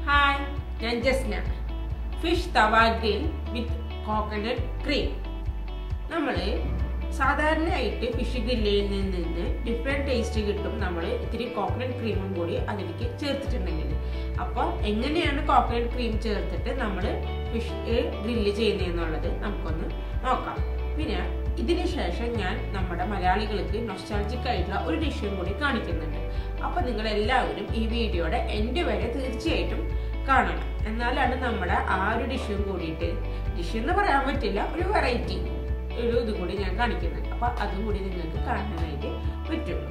hi ഞാൻ Jasna fish tawa grill with coconut cream നമ്മൾ സാധാരണയായിട്ട് ഫിഷ് ഗ്രില്ലിൽ നിന്ന് ഡിഫറെൻറ്റ് ടേസ്റ്റ് കിട്ടും നമ്മൾ ഇത്തിരി കോക്കനട്ട് ക്രീമും കൂടി അതിലേക്ക് ചേർത്തിട്ടുണ്ടെങ്കിൽ അപ്പോൾ എങ്ങനെയാണ് കോക്കനട്ട് ക്രീം ചേർത്തിട്ട് നമ്മൾ ഫിഷ് ഗ്രില്ല് ചെയ്യുന്നതെന്നുള്ളത് നമുക്കൊന്ന് നോക്കാം പിന്നെ ഇതിന് ശേഷം ഞാൻ നമ്മുടെ മലയാളികൾക്ക് നൊസ്റ്റാൾജിക് ആയിട്ടുള്ള ഒരു ഡിഷും കൂടി കാണിക്കുന്നുണ്ട് അപ്പോൾ നിങ്ങൾ എല്ലാവരും ഈ വീഡിയോയുടെ എൻ്റെ വരെ തീർച്ചയായിട്ടും കാണണം എന്നാലാണ് നമ്മുടെ ആ ഒരു ഡിഷും കൂടിയിട്ട് ഡിഷ് എന്ന് പറയാൻ പറ്റില്ല ഒരു വെറൈറ്റി ഒരു ഇത് കൂടി ഞാൻ കാണിക്കുന്നുണ്ട് അപ്പൊ അതും കൂടി നിങ്ങൾക്ക് കാണാനായിട്ട് പറ്റുള്ളൂ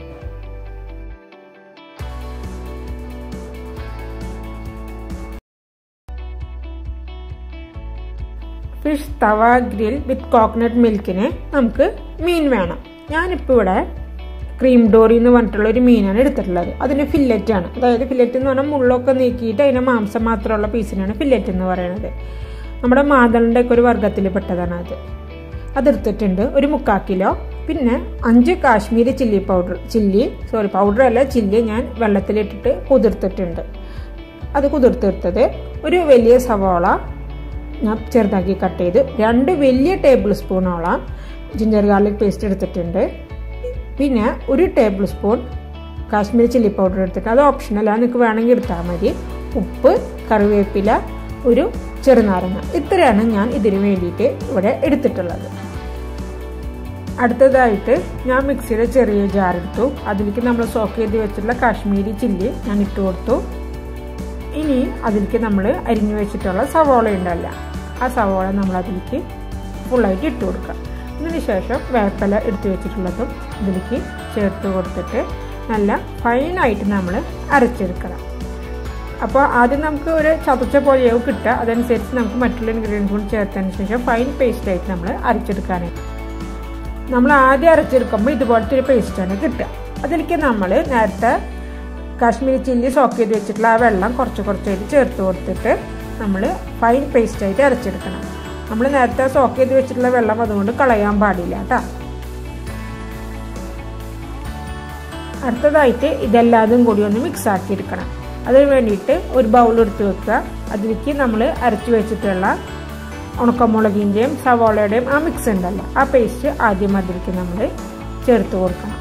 fish tawa grill with coconut മിൽക്കിന് നമുക്ക് മീൻ വേണം ഞാനിപ്പോൾ ഇവിടെ ക്രീം ഡോറി എന്ന് പറഞ്ഞിട്ടുള്ള ഒരു മീനാണ് എടുത്തിട്ടുള്ളത് അതിന് ഫില്ലറ്റ് ആണ് അതായത് ഫില്ലറ്റ് എന്ന് പറഞ്ഞാൽ മുള്ളൊക്കെ നീക്കിയിട്ട് അതിന് മാംസം മാത്രമുള്ള പീസിനാണ് ഫില്ലറ്റ് എന്ന് പറയുന്നത് നമ്മുടെ മാതളിൻ്റെ ഒക്കെ ഒരു വർഗ്ഗത്തിൽ പെട്ടതാണ് അത് അതെടുത്തിട്ടുണ്ട് ഒരു മുക്കാൽ കിലോ പിന്നെ അഞ്ച് Kashmiri chilli powder chilli sorry powder അല്ല ചില്ലി ഞാൻ വെള്ളത്തിലിട്ടിട്ട് കുതിർത്തിട്ടുണ്ട് അത് കുതിർത്തെടുത്തത് ഒരു വലിയ സവാള ഞാൻ ചെറുതാക്കി കട്ട് ചെയ്ത് രണ്ട് വലിയ ടേബിൾ സ്പൂണോളം ജിഞ്ചർ ഗാർലിക് പേസ്റ്റ് എടുത്തിട്ടുണ്ട് പിന്നെ ഒരു tablespoon Kashmiri chilli powder എടുത്തിട്ട് അത് ഓപ്ഷണലാണ് നിങ്ങൾക്ക് വേണമെങ്കിൽ എടുത്താൽ മതി ഉപ്പ് കറിവേപ്പില ഒരു ചെറുനാരങ്ങ ഇത്രയാണ് ഞാൻ ഇതിന് വേണ്ടിയിട്ട് ഇവിടെ എടുത്തിട്ടുള്ളത് അടുത്തതായിട്ട് ഞാൻ മിക്സിയുടെ ചെറിയ ജാർ എടുത്തു അതിലേക്ക് നമ്മൾ സോക്ക് ചെയ്ത് വെച്ചിട്ടുള്ള കാശ്മീരി ചില്ലി ഞാൻ ഇട്ട് കൊടുത്തു ഇനി അതിലേക്ക് നമ്മൾ അരിഞ്ഞു വെച്ചിട്ടുള്ള സവോള ഉണ്ടല്ല ആ സവോള നമ്മൾ അതിലേക്ക് ഫുള്ളായിട്ട് ഇട്ട് കൊടുക്കുക അതിന് ശേഷം വേപ്പല എടുത്തു വെച്ചിട്ടുള്ളതും ഇതിലേക്ക് ചേർത്ത് കൊടുത്തിട്ട് നല്ല ഫൈനായിട്ട് നമ്മൾ അരച്ചെടുക്കണം അപ്പോൾ ആദ്യം നമുക്ക് ഒരു ചതച്ച പോലെയാവും കിട്ടുക അതനുസരിച്ച് നമുക്ക് മറ്റുള്ള ഇൻഗ്രീഡിയൻസ് കൂടി ചേർത്തതിന് ശേഷം ഫൈൻ പേസ്റ്റ് ആയിട്ട് നമ്മൾ അരച്ചെടുക്കാനായിട്ട് നമ്മൾ ആദ്യം അരച്ചെടുക്കുമ്പോൾ ഇതുപോലത്തെ ഒരു പേസ്റ്റാണ് കിട്ടുക അതിലേക്ക് നമ്മൾ നേരത്തെ കാശ്മീരി ചില്ലി സോക്ക് ചെയ്ത് വെച്ചിട്ടുള്ള ആ വെള്ളം കുറച്ച് കുറച്ചായിട്ട് ചേർത്ത് കൊടുത്തിട്ട് നമ്മൾ ഫൈൻ പേസ്റ്റായിട്ട് അരച്ചെടുക്കണം നമ്മൾ നേരത്തെ സോക്ക് ചെയ്ത് വെച്ചിട്ടുള്ള വെള്ളം അതുകൊണ്ട് കളയാൻ പാടില്ല കേട്ടോ അടുത്തതായിട്ട് ഇതെല്ലാതും കൂടി ഒന്ന് മിക്സ് ആക്കി എടുക്കണം അതിന് വേണ്ടിയിട്ട് ഒരു ബൗൾ എടുത്ത് വെക്കുക അതിലേക്ക് നമ്മൾ അരച്ചു വെച്ചിട്ടുള്ള ഉണക്കമുളകിൻ്റെയും സവോളയുടെയും ആ മിക്സ് ഉണ്ടല്ലോ ആ പേസ്റ്റ് ആദ്യം അതിലേക്ക് നമ്മൾ ചേർത്ത് കൊടുക്കണം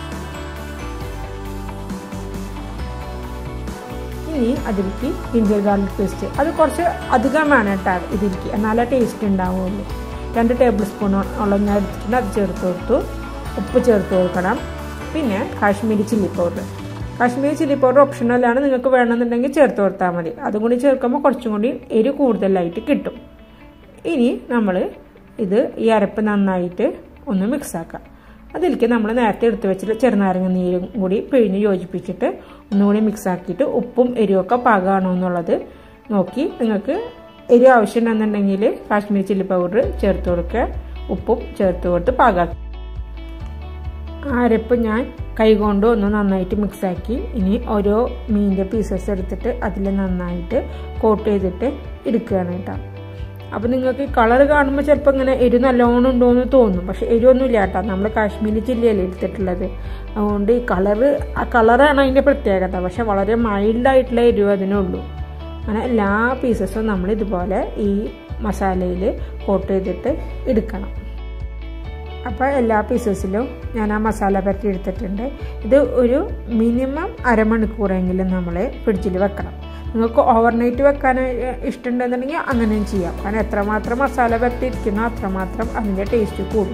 ഇനി അതിലേക്ക് ജിഞ്ചർ ഗാർലിക് പേസ്റ്റ് അത് കുറച്ച് അധികം വേണം കേട്ടോ ഇതിലേക്ക് എന്നാലേ ടേസ്റ്റ് ഉണ്ടാവുള്ളൂ രണ്ട് ടേബിൾ സ്പൂണോളം ഞാൻ എടുത്തിട്ടുണ്ട് അത് ചേർത്ത് കൊടുത്തു ഉപ്പ് ചേർത്ത് കൊടുക്കണം പിന്നെ Kashmiri chilli powder Kashmiri chilli powder ഓപ്ഷണലാണ് നിങ്ങൾക്ക് വേണമെന്നുണ്ടെങ്കിൽ ചേർത്ത് കൊടുത്താൽ മതി അതും കൂടി ചേർക്കുമ്പോൾ കുറച്ചും കൂടി എരി കൂടുതലായിട്ട് കിട്ടും ഇനി നമ്മൾ ഇത് ഈ അരപ്പ് നന്നായിട്ട് ഒന്ന് മിക്സ് ആക്കാം അതിലേക്ക് നമ്മൾ നേരത്തെ എടുത്തു വെച്ചിട്ട് ചെറുനാരങ്ങ നീരും കൂടി പിഴിഞ്ഞ് യോജിപ്പിച്ചിട്ട് ഒന്നുകൂടി മിക്സ് ആക്കിയിട്ട് ഉപ്പും എരിവൊക്കെ പാകമാണോ എന്നുള്ളത് നോക്കി നിങ്ങൾക്ക് എരിവ് ആവശ്യമുണ്ടെന്നുണ്ടെങ്കിൽ കാശ്മീരി ചില്ലി പൗഡർ ചേർത്ത് കൊടുക്കുക ഉപ്പും ചേർത്ത് കൊടുത്ത് പാകാക്കി അരപ്പ് ഞാൻ കൈകൊണ്ട് ഒന്ന് നന്നായിട്ട് മിക്സാക്കി ഇനി ഓരോ മീനിൻ്റെ പീസസ് എടുത്തിട്ട് അതിൽ നന്നായിട്ട് കോട്ട് ചെയ്തിട്ട് എടുക്കുകയാണ് കേട്ടോ അപ്പോൾ നിങ്ങൾക്ക് ഈ കളർ കാണുമ്പോൾ ചിലപ്പോൾ ഇങ്ങനെ എരി നല്ലോണം ഉണ്ടോയെന്ന് തോന്നും പക്ഷെ എരിവൊന്നും ഇല്ല കേട്ടോ നമ്മൾ കാശ്മീരി ചില്ലിയല്ലേ എടുത്തിട്ടുള്ളത് അതുകൊണ്ട് ഈ കളറ് ആ കളറാണ് അതിൻ്റെ പ്രത്യേകത പക്ഷെ വളരെ മൈൽഡായിട്ടുള്ള എരിവ് അതിനുള്ളൂ അങ്ങനെ എല്ലാ പീസസും നമ്മൾ ഇതുപോലെ ഈ മസാലയിൽ കോട്ട് ചെയ്തിട്ട് എടുക്കണം അപ്പോൾ എല്ലാ പീസസിലും ഞാൻ ആ മസാല പറ്റി എടുത്തിട്ടുണ്ട് ഇത് ഒരു മിനിമം അരമണിക്കൂറെങ്കിലും നമ്മൾ ഫ്രിഡ്ജിൽ വെക്കണം നിങ്ങൾക്ക് ഓവർനൈറ്റ് വെക്കാൻ ഇഷ്ടമുണ്ടെന്നുണ്ടെങ്കിൽ അങ്ങനെയും ചെയ്യാം കാരണം എത്രമാത്രം മസാല പരത്തിയിരിക്കുന്നോ അത്രമാത്രം അതിൻ്റെ ടേസ്റ്റ് കൂടും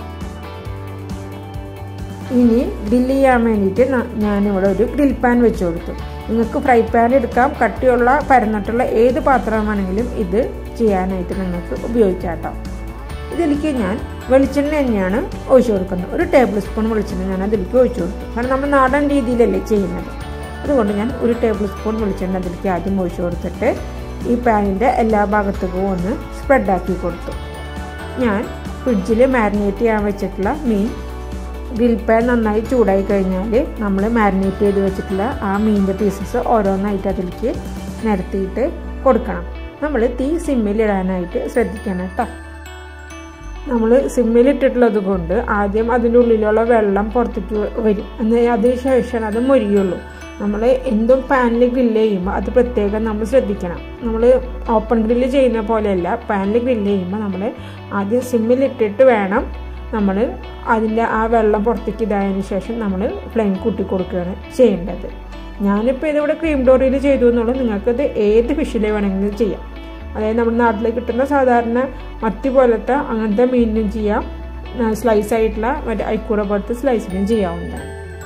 ഇനി ഗ്രില്ല് ചെയ്യാൻ വേണ്ടിയിട്ട് ഞാനിവിടെ ഒരു ഗ്രിൽ പാൻ വെച്ച് കൊടുത്തു നിങ്ങൾക്ക് ഫ്രൈ പാൻ എടുക്കാം കട്ടിയുള്ള പരന്നിട്ടുള്ള ഏത് പാത്രം വേണമെങ്കിലും ഇത് ചെയ്യാനായിട്ട് നിങ്ങൾക്ക് ഉപയോഗിക്കാം കേട്ടോ ഇതിലേക്ക് ഞാൻ വെളിച്ചെണ്ണ തന്നെയാണ് ഒഴിച്ചു കൊടുക്കുന്നത് ഒരു ടേബിൾ സ്പൂൺ വെളിച്ചെണ്ണ ഞാൻ അതിലേക്ക് ഒഴിച്ചു കൊടുത്തു കാരണം നമ്മൾ നാടൻ രീതിയിലല്ലേ ചെയ്യുന്നത് അതുകൊണ്ട് ഞാൻ ഒരു ടേബിൾ സ്പൂൺ വെളിച്ചെണ്ണ അതിലേക്ക് ആദ്യം ഒഴിച്ചു കൊടുത്തിട്ട് ഈ പാനിൻ്റെ എല്ലാ ഭാഗത്തേക്കും ഒന്ന് സ്പ്രെഡാക്കി കൊടുത്തു ഞാൻ ഫ്രിഡ്ജിൽ മാരിനേറ്റ് ചെയ്യാൻ വെച്ചിട്ടുള്ള മീൻ ഗ്രിൽ പാൻ നന്നായി ചൂടായി കഴിഞ്ഞാൽ നമ്മൾ മാരിനേറ്റ് ചെയ്ത് വെച്ചിട്ടുള്ള ആ മീനിൻ്റെ പീസസ് ഓരോന്നായിട്ട് അതിലേക്ക് നിരത്തിയിട്ട് കൊടുക്കണം നമ്മൾ തീ സിമ്മിലിടാനായിട്ട് ശ്രദ്ധിക്കണം കേട്ടോ നമ്മൾ സിമ്മിലിട്ടിട്ടുള്ളത് കൊണ്ട് ആദ്യം അതിൻ്റെ ഉള്ളിലുള്ള വെള്ളം പുറത്തേക്ക് വരും എന്നാൽ അതിന് ശേഷം അത് മൊരിയുള്ളൂ നമ്മൾ എന്തും പാനിൽ ഗ്രില്ല് ചെയ്യുമ്പോൾ അത് പ്രത്യേകം നമ്മൾ ശ്രദ്ധിക്കണം നമ്മൾ ഓപ്പൺ ഗ്രില്ല് ചെയ്യുന്ന പോലെയല്ല പാനിൽ ഗ്രില്ല് ചെയ്യുമ്പോൾ നമ്മൾ ആദ്യം സിമ്മിലിട്ടിട്ട് വേണം നമ്മൾ അതിൻ്റെ ആ വെള്ളം പുറത്തേക്ക് ഇതായതിനു ശേഷം നമ്മൾ ഫ്ലെയിം കൂട്ടി കൊടുക്കുകയാണ് ചെയ്യേണ്ടത് ഞാനിപ്പോൾ ഇതിവിടെ ക്രീം ഡോറിയിൽ ചെയ്തു എന്നുള്ളൂ നിങ്ങൾക്കത് ഏത് ഫിഷിൽ വേണമെങ്കിലും ചെയ്യാം അതായത് നമ്മുടെ നാട്ടിൽ കിട്ടുന്ന സാധാരണ മത്തി പോലത്തെ അങ്ങനത്തെ മീനിനും ചെയ്യാം സ്ലൈസ് ആയിട്ടുള്ള മറ്റേ ഐക്കൂറ പോലത്തെ സ്ലൈസിനും ചെയ്യാവുന്നതാണ്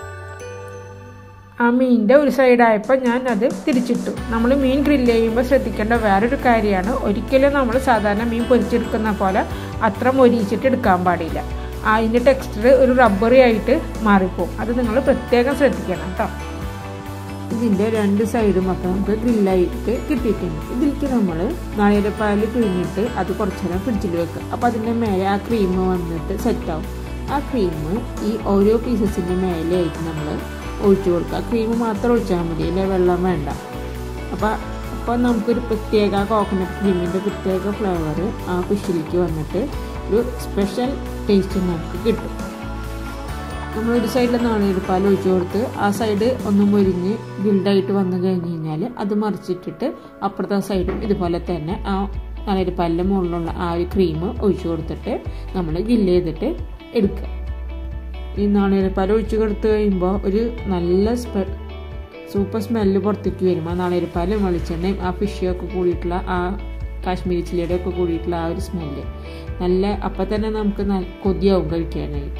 ആ മീനിൻ്റെ ഒരു സൈഡായപ്പോൾ ഞാൻ അത് തിരിച്ചിട്ടു നമ്മൾ മീൻ ഗ്രില്ല് ചെയ്യുമ്പോൾ ശ്രദ്ധിക്കേണ്ട വേറൊരു കാര്യമാണ് ഒരിക്കലും നമ്മൾ സാധാരണ മീൻ പൊരിച്ചെടുക്കുന്ന പോലെ അത്ര മൊരിയിച്ചിട്ട് എടുക്കാൻ പാടില്ല അതിൻ്റെ ടെക്സ്ചർ ഒരു റബ്ബറി ആയിട്ട് മാറിപ്പോവും അത് നിങ്ങൾ പ്രത്യേകം ശ്രദ്ധിക്കണം കേട്ടോ ഇതിൻ്റെ രണ്ട് സൈഡും ഒക്കെ നമുക്ക് ഗ്രില്ലായിട്ട് കിട്ടിയിട്ടുണ്ട് ഇതിലേക്ക് നമ്മൾ നാളികേരപ്പാൽ പിഴിഞ്ഞിട്ട് അത് കുറച്ച് നേരം ഫ്രിഡ്ജിൽ വെക്കുക അപ്പോൾ അതിൻ്റെ മേലെ ആ ക്രീം വന്നിട്ട് സെറ്റാവും ആ ക്രീം ഈ ഓരോ പീസസിൻ്റെ മേലെയായിട്ട് നമ്മൾ ഒഴിച്ചു കൊടുക്കുക ക്രീം മാത്രം ഒഴിച്ചാൽ മതി അല്ലെ വെള്ളം വേണ്ട അപ്പോൾ അപ്പോൾ നമുക്കൊരു പ്രത്യേക കോക്കനട്ട് ക്രീമിൻ്റെ പ്രത്യേക ഫ്ലേവർ ആ ഫിഷിലേക്ക് വന്നിട്ട് ഒരു സ്പെഷ്യൽ ടേസ്റ്റ് നമുക്ക് കിട്ടും നമ്മൾ ഒരു സൈഡിൽ നാളികേരപ്പാൽ ഒഴിച്ചു കൊടുത്ത് ആ സൈഡ് ഒന്ന് മൊരിഞ്ഞ് ഗിൽഡായിട്ട് വന്നു കഴിഞ്ഞ് കഴിഞ്ഞാൽ അത് മറിച്ചിട്ടിട്ട് അപ്പുറത്തെ സൈഡും ഇതുപോലെ തന്നെ ആ നാളികേരപ്പാലിൻ്റെ മുകളിലുള്ള ആ ഒരു ക്രീം ഒഴിച്ചു കൊടുത്തിട്ട് നമ്മൾ ഗില്ല് ചെയ്തിട്ട് എടുക്കുക ഈ നാളികേരപ്പാൽ ഒഴിച്ച് കൊടുത്ത് കഴിയുമ്പോൾ ഒരു നല്ല സ്പെ സൂപ്പർ സ്മെല്ല് പുറത്തേക്ക് വരും ആ നാളികേരപ്പാലും വെളിച്ചെണ്ണയും ആ ഫിഷൊക്കെ കൂടിയിട്ടുള്ള ആ കാശ്മീരി ചില്ലിയുടെ ഒക്കെ കൂടിയിട്ടുള്ള ആ ഒരു സ്മെല്ല് നല്ല അപ്പം തന്നെ നമുക്ക് നല്ല കൊതിയാവും കഴിക്കാനായിട്ട്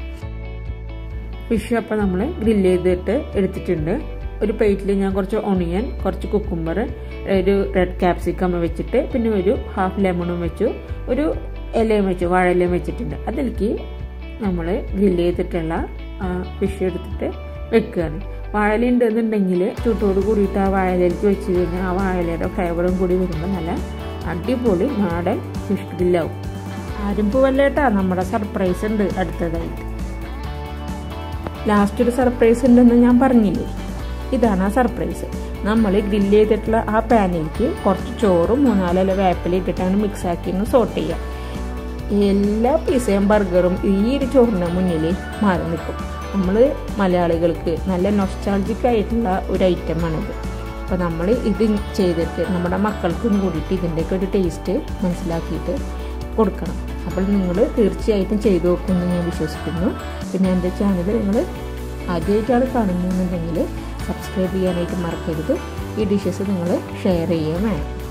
ഫിഷ് അപ്പം നമ്മൾ ഗ്രില്ല് ചെയ്തിട്ട് എടുത്തിട്ടുണ്ട് ഒരു പ്ലേറ്റിൽ ഞാൻ കുറച്ച് ഒണിയൻ കുറച്ച് കുക്കുംബർ ഒരു റെഡ് ക്യാപ്സിക്കം വെച്ചിട്ട് പിന്നെ ഒരു ഹാഫ് ലെമണും വെച്ചു ഒരു ഇലയും വെച്ചു വാഴയിലയും വെച്ചിട്ടുണ്ട് അതിലേക്ക് നമ്മൾ ഗ്രില്ല് ചെയ്തിട്ടുള്ള ഫിഷ് എടുത്തിട്ട് വെക്കുകയാണ് വാഴയില ഉണ്ടെന്നുണ്ടെങ്കിൽ ചൂട്ടോട് കൂടിയിട്ട് ആ വാഴയിലേക്ക് വെച്ച് കഴിഞ്ഞാൽ ആ വാഴയിലയുടെ ഫ്ലേവറും കൂടി വരുമ്പോൾ നല്ല അടിപൊളി നാടൻ ഫിഷ് ഗ്രില്ലാവും ആരും പോവല്ലേട്ടാ നമ്മുടെ സർപ്രൈസ് ഉണ്ട് അടുത്തതായിട്ട് ലാസ്റ്റ് ഒരു സർപ്രൈസ് ഉണ്ടെന്ന് ഞാൻ പറഞ്ഞില്ലേ ഇതാണ് ആ സർപ്രൈസ് നമ്മൾ ഗ്രില്ല് ചെയ്തിട്ടുള്ള ആ പാനിലേക്ക് കുറച്ച് ചോറും മൂന്നാലില വേപ്പില ഇട്ടിട്ടാണ് മിക്സ് ആക്കി ഒന്ന് സോട്ട് ചെയ്യാം എല്ലാ പിസയും ബർഗറും ഈ ഒരു ചോറിന് മുന്നിൽ മാറി നിൽക്കും നമ്മൾ മലയാളികൾക്ക് നല്ല നൊസ്റ്റാൾജിക് ആയിട്ടുള്ള ഒരു ഐറ്റമാണിത് അപ്പോൾ നമ്മൾ ഇത് ചെയ്തിട്ട് നമ്മുടെ മക്കൾക്കും കൂടിയിട്ട് ഇതിൻ്റെയൊക്കെ ഒരു ടേസ്റ്റ് മനസ്സിലാക്കിയിട്ട് കൊടുക്കണം അപ്പോൾ നിങ്ങൾ തീർച്ചയായിട്ടും ചെയ്തു നോക്കുമെന്ന് ഞാൻ വിശ്വസിക്കുന്നു പിന്നെ എൻ്റെ ചാനൽ നിങ്ങൾ ആദ്യമായിട്ടാണ് കാണുന്നതെന്നുണ്ടെങ്കിൽ സബ്സ്ക്രൈബ് ചെയ്യാനായിട്ട് മറക്കരുത് ഈ ഡിഷസ് നിങ്ങൾ ഷെയർ ചെയ്യുകയും വേണം